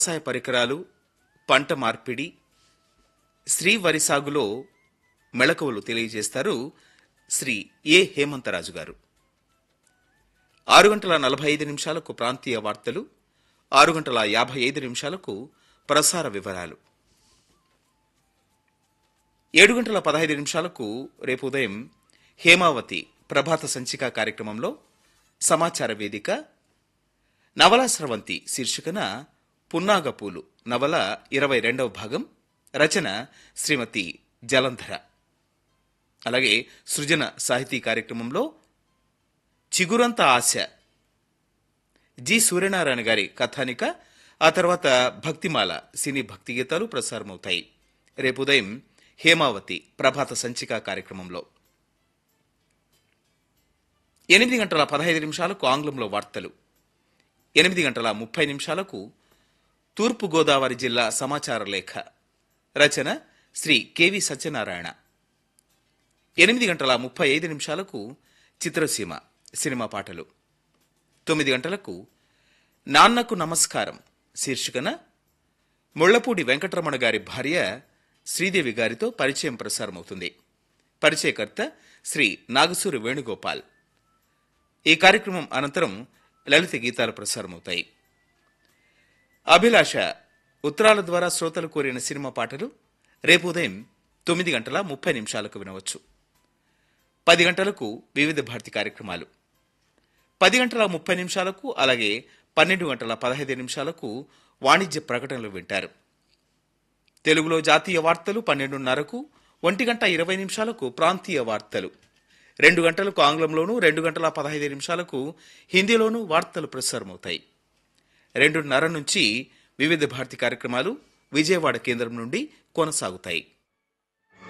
వ్యవసాయ పరికరాలు పంట మార్పిడి శ్రీ వరి సాగులో మెళకువలు తెలియజేస్తారు శ్రీ ఏ హేమంతరాజు గారు ఆరు గంటల నలభై ఐదు నిమిషాలకు ప్రాంతీయ వార్తలు ఆరు గంటల యాభై ఐదు నిమిషాలకు ప్రసార వివరాలు ఏడు గంటల పదహైదు నిమిషాలకు రేపు ఉదయం హేమావతి ప్రభాత సంచిక కార్యక్రమంలో సమాచార వేదిక నవల స్రవంతి శీర్షికన పున్నాగపూలు నవల ఇరవై రెండవ భాగం రచన శ్రీమతి జలంధర అలాగే సృజన సాహితీ కార్యక్రమంలో చిగురంత ఆశ జి సూర్యనారాయణ గారి కథానిక ఆ తర్వాత భక్తిమాల సినీ భక్తి గీతాలు ప్రసారమవుతాయి రేపు ఉదయం హేమావతి ప్రభాత సంచిక కార్యక్రమంలో ఎనిమిది గంటల పదహైదు నిమిషాలకు ఆంగ్లంలో వార్తలు ఎనిమిది గంటల ముప్పై నిమిషాలకు తూర్పు గోదావరి జిల్లా సమాచార లేఖ రచన శ్రీ కెవి సత్యనారాయణ ఎనిమిది గంటల ముప్పై ఐదు నిమిషాలకు చిత్రసీమ సినిమా పాటలు తొమ్మిది గంటలకు నాన్నకు నమస్కారం శీర్షికన ముళ్లపూడి వెంకటరమణ గారి భార్య శ్రీదేవి గారితో పరిచయం ప్రసారమవుతుంది పరిచయకర్త శ్రీ నాగసూరి వేణుగోపాల్ ఈ కార్యక్రమం అనంతరం లలిత గీతాలు ప్రసారమవుతాయి అభిలాష ఉత్తరాల ద్వారా శ్రోతలు కోరిన సినిమా పాటలు రేపు ఉదయం తొమ్మిది గంటల ముప్పై నిమిషాలకు వినవచ్చు పది గంటలకు వివిధ భారతి కార్యక్రమాలు పది గంటల ముప్పై నిమిషాలకు అలాగే పన్నెండు గంటల పదహైదు నిమిషాలకు వాణిజ్య ప్రకటనలు వింటారు తెలుగులో జాతీయ వార్తలు పన్నెండున్నరకు ఒంటి గంట ఇరవై నిమిషాలకు ప్రాంతీయ వార్తలు రెండు గంటలకు ఆంగ్లంలోనూ రెండు గంటల పదహైదు నిమిషాలకు హిందీలోనూ వార్తలు ప్రసారమవుతాయి రెండున్నర నుంచి వివిధ భారతి కార్యక్రమాలు విజయవాడ కేంద్రం నుండి కొనసాగుతాయి